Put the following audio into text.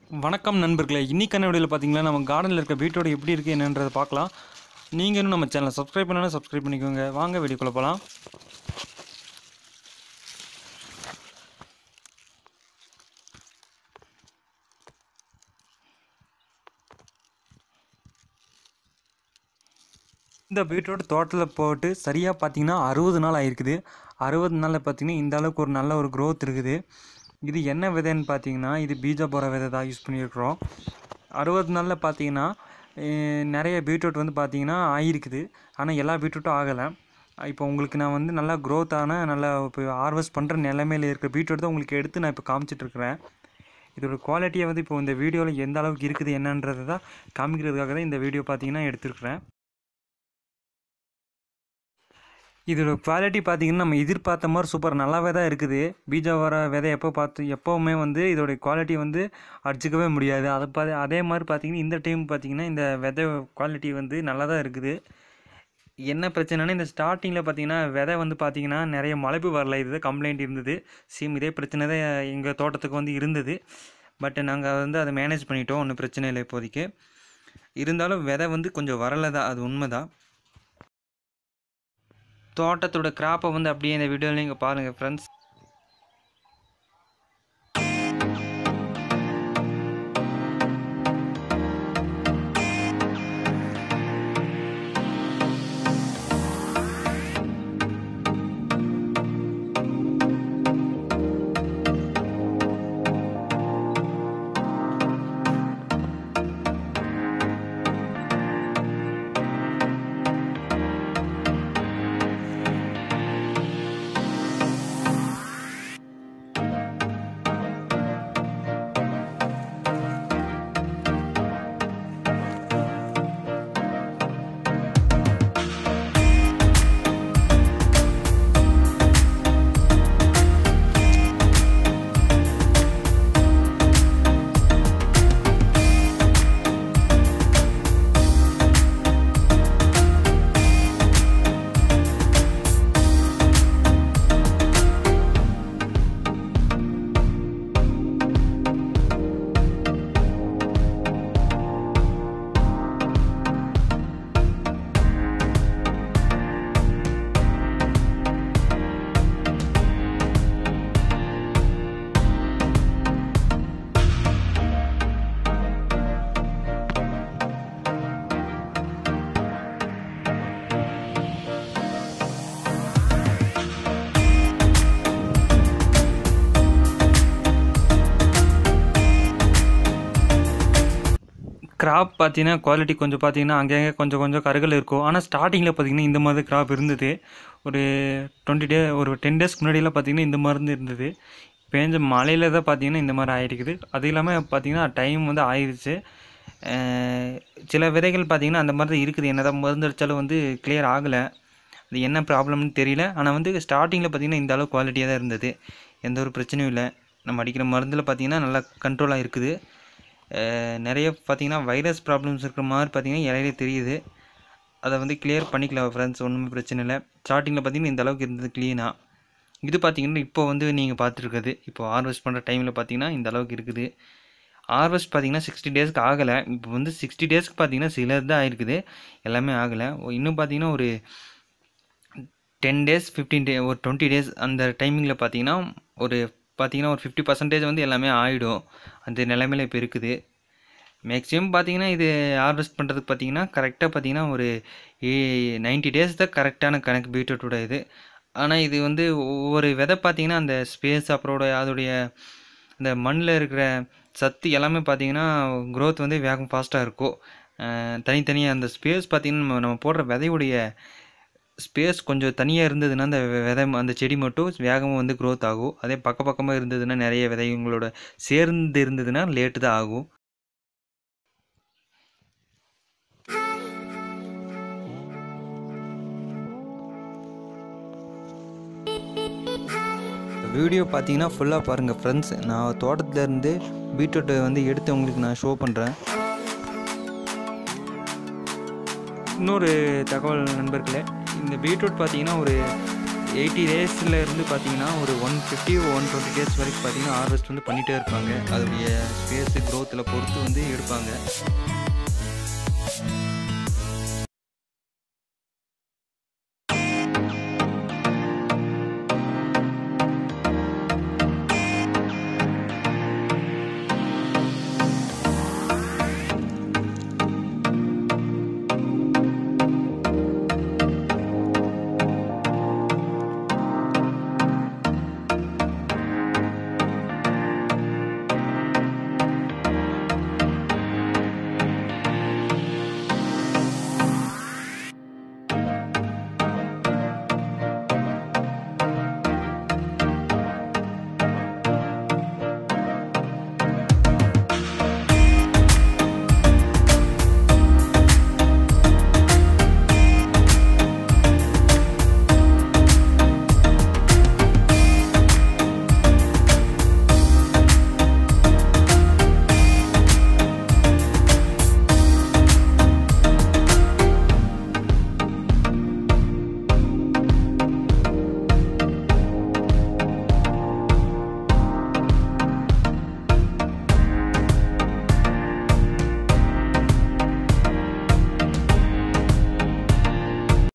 வணக்கம் நண்பர்களே இன்னைக்கான வீடியோவில் பார்த்தீங்கன்னா நம்ம கார்டனில் இருக்க பீட்டோட எப்படி இருக்குது என்னன்றதை பார்க்கலாம் நீங்கள் இன்னும் நம்ம சேனலை சப்ஸ்கிரைப் பண்ணாலும் சப்ஸ்கிரைப் பண்ணிக்கோங்க வாங்க வீடியோக்குள்ளே போகலாம் இந்த பீட்ரூட் தோட்டத்தில் போட்டு சரியாக பார்த்தீங்கன்னா அறுபது நாள் ஆயிருக்குது அறுபது நாளில் பார்த்தீங்கன்னா இந்த அளவுக்கு ஒரு நல்ல ஒரு growth இருக்குது இது என்ன விதைன்னு பார்த்தீங்கன்னா இது பீஜாபுர விதை தான் யூஸ் பண்ணியிருக்கிறோம் அறுபது நாளில் பார்த்தீங்கன்னா அஹ், நிறைய பீட்ரூட் வந்து பார்த்தீங்கன்னா ஆகிருக்குது ஆனால் எல்லா பீட்ரூட்டும் ஆகலை இப்போ உங்களுக்கு நான் வந்து நல்லா growth ஆன நல்லா இப்போ ஹார்வெஸ்ட் பண்ணுற நிலைமையில் இருக்கிற பீட்ரூட் தான் உங்களுக்கு எடுத்து நான் இப்போ காமிச்சிட்ருக்கிறேன் இதோட குவாலிட்டியை வந்து இப்போ இந்த வீடியோவில் எந்த அளவுக்கு இருக்குது என்னன்றதை தான் காமிக்கிறதுக்காக தான் இந்த வீடியோ பார்த்தீங்கன்னா எடுத்திருக்கிறேன் இதோட குவாலிட்டி பார்த்தீங்கன்னா நம்ம எதிர்பார்த்த மாதிரி சூப்பர் நல்லாவே தான் இருக்குது பீஜா வர விதை எப்போ பார்த்து எப்போவுமே வந்து இதோடைய குவாலிட்டி வந்து அடிச்சுக்கவே முடியாது அதை பா அதே மாதிரி பார்த்தீங்கன்னா இந்த டைம் பார்த்தீங்கன்னா இந்த விதை குவாலிட்டி வந்து நல்லா தான் இருக்குது என்ன பிரச்சனைனா இந்த ஸ்டார்டிங்கில் பார்த்தீங்கன்னா விதை வந்து பார்த்தீங்கன்னா நிறைய முளைப்பு வரல இது கம்ப்ளைண்ட் இருந்தது சேம் இதே பிரச்சனை தான் எங்கள் தோட்டத்துக்கு வந்து இருந்தது பட் நாங்கள் வந்து அதை மேனேஜ் பண்ணிட்டோம் ஒன்றும் பிரச்சனை இல்லை இப்போதைக்கு இருந்தாலும் விதை வந்து கொஞ்சம் வரலை தான் அது உண்மை தான் தோட்டத்தோட கிராப்பை வந்து அப்படியே இந்த வீடியோவில் நீங்கள் பாருங்கள் ஃப்ரெண்ட்ஸ் கிராப் பார்த்தீங்கன்னா குவாலிட்டி கொஞ்சம் பார்த்தீங்கன்னா அங்கங்கே கொஞ்சம் கொஞ்சம் கருகள் இருக்கும் ஆனால் ஸ்டார்டிங்கில் பார்த்தீங்கன்னா இந்த மாதிரி கிராப் இருந்தது ஒரு டுவெண்ட்டி டே ஒரு டென் டேஸ்க்கு முன்னாடியெல்லாம் பார்த்தீங்கன்னா இந்த மாதிரி இருந்து இருந்தது பேஞ்ச மழையில் தான் பார்த்தீங்கன்னா இந்த மாதிரி ஆகிருக்குது அது இல்லாமல் பார்த்தீங்கன்னா டைம் வந்து ஆயிடுச்சு அஹ் சில விதைகள் பார்த்தீங்கன்னா அந்த மாதிரி தான் இருக்குது என்ன தான் மருந்து அடித்தாலும் வந்து கிளியர் ஆகலை அது என்ன ப்ராப்ளம்னு தெரியல ஆனால் வந்து ஸ்டார்டிங்கில் பார்த்தீங்கன்னா இந்த அளவு குவாலிட்டியாக தான் இருந்தது எந்த ஒரு பிரச்சனையும் இல்லை நம்ம அடிக்கிற மருந்தில் பார்த்தீங்கன்னா நல்லா கண்ட்ரோலாக இருக்குது அஹ் நிறைய பார்த்தீங்கன்னா வைரஸ் ப்ராப்ளம்ஸ் இருக்கிற மாதிரி பார்த்தீங்கன்னா இலையிலே தெரியுது அதை வந்து கிளியர் பண்ணிக்கலாம் ஃப்ரெண்ட்ஸ் ஒன்றுமே பிரச்சனை இல்லை ஸ்டார்டிங்கில் பார்த்தீங்கன்னா இந்த அளவுக்கு இருந்தது க்ளீனாக இது பார்த்தீங்கன்னா இப்போ வந்து நீங்கள் பார்த்துருக்குது இப்போ ஹார்வெஸ்ட் பண்ணுற டைமில் பார்த்தீங்கன்னா இந்த அளவுக்கு இருக்குது ஹார்வெஸ்ட் பார்த்தீங்கன்னா சிக்ஸ்டி டேஸ்க்கு ஆகலை இப்போ வந்து சிக்ஸ்டி டேஸ்க்கு பார்த்தீங்கன்னா சிலது தான் ஆயிருக்குது எல்லாமே ஆகலை இன்னும் பார்த்தீங்கன்னா ஒரு டென் டேஸ் ஃபிஃப்டீன் டே ஒரு டுவெண்ட்டி டேஸ் அந்த டைமிங்கில் பார்த்தீங்கன்னா ஒரு பார்த்தீங்கன்னா ஒரு ஃபிஃப்டி பர்சன்டேஜ் வந்து எல்லாமே ஆகிடும் அந்த நிலைமையில இப்போ இருக்குது மேக்ஸிமம் பார்த்தீங்கன்னா இது ஹார்வெஸ்ட் பண்ணுறதுக்கு பார்த்தீங்கன்னா கரெக்டாக பார்த்தீங்கன்னா ஒரு ஏ நைன்ட்டி டேஸ் தான் கரெக்டான கணக்கு பீட்ரூட்டோட இது ஆனால் இது வந்து ஒவ்வொரு விதை பார்த்தீங்கன்னா அந்த ஸ்பேஸ் அப்புறம் அதோடைய அந்த மண்ணில் இருக்கிற சத்து எல்லாமே பார்த்தீங்கன்னா growth வந்து வேகம் ஃபாஸ்ட்டாக இருக்கும் அஹ் தனித்தனியாக அந்த ஸ்பேஸ் பார்த்தீங்கன்னா நம்ம நம்ம போடுற விதையுடைய ஸ்பேஸ் கொஞ்சம் தனியாக இருந்ததுன்னா அந்த வெ- விதை ம- அந்த செடி மட்டும் வேகமாக வந்து growth ஆகும் அதே பக்க பக்கமாக இருந்ததுன்னா நிறைய விதைங்களோட சேர்ந்து இருந்ததுன்னா லேட்டு தான் ஆகும் வீடியோ பார்த்தீங்கன்னா ஃபுல்லாக பாருங்கள் ஃப்ரெண்ட்ஸ் நான் தோட்டத்துல இருந்து பீட்ரூட்டை வந்து எடுத்து உங்களுக்கு நான் ஷோ பண்ணுறேன் இன்னொரு தகவல் நண்பர்களே இந்த பீட்ரூட் பார்த்தீங்கன்னா ஒரு எயிட்டி டேஸில் இருந்து பார்த்தீங்கன்னா ஒரு one fifty one twenty days வரைக்கும் பார்த்தீங்கன்னா ஹார்வெஸ்ட் வந்து பண்ணிகிட்டே இருப்பாங்க அதோடைய ஸ்பேஸு க்ரோத்தில் பொறுத்து வந்து எடுப்பாங்க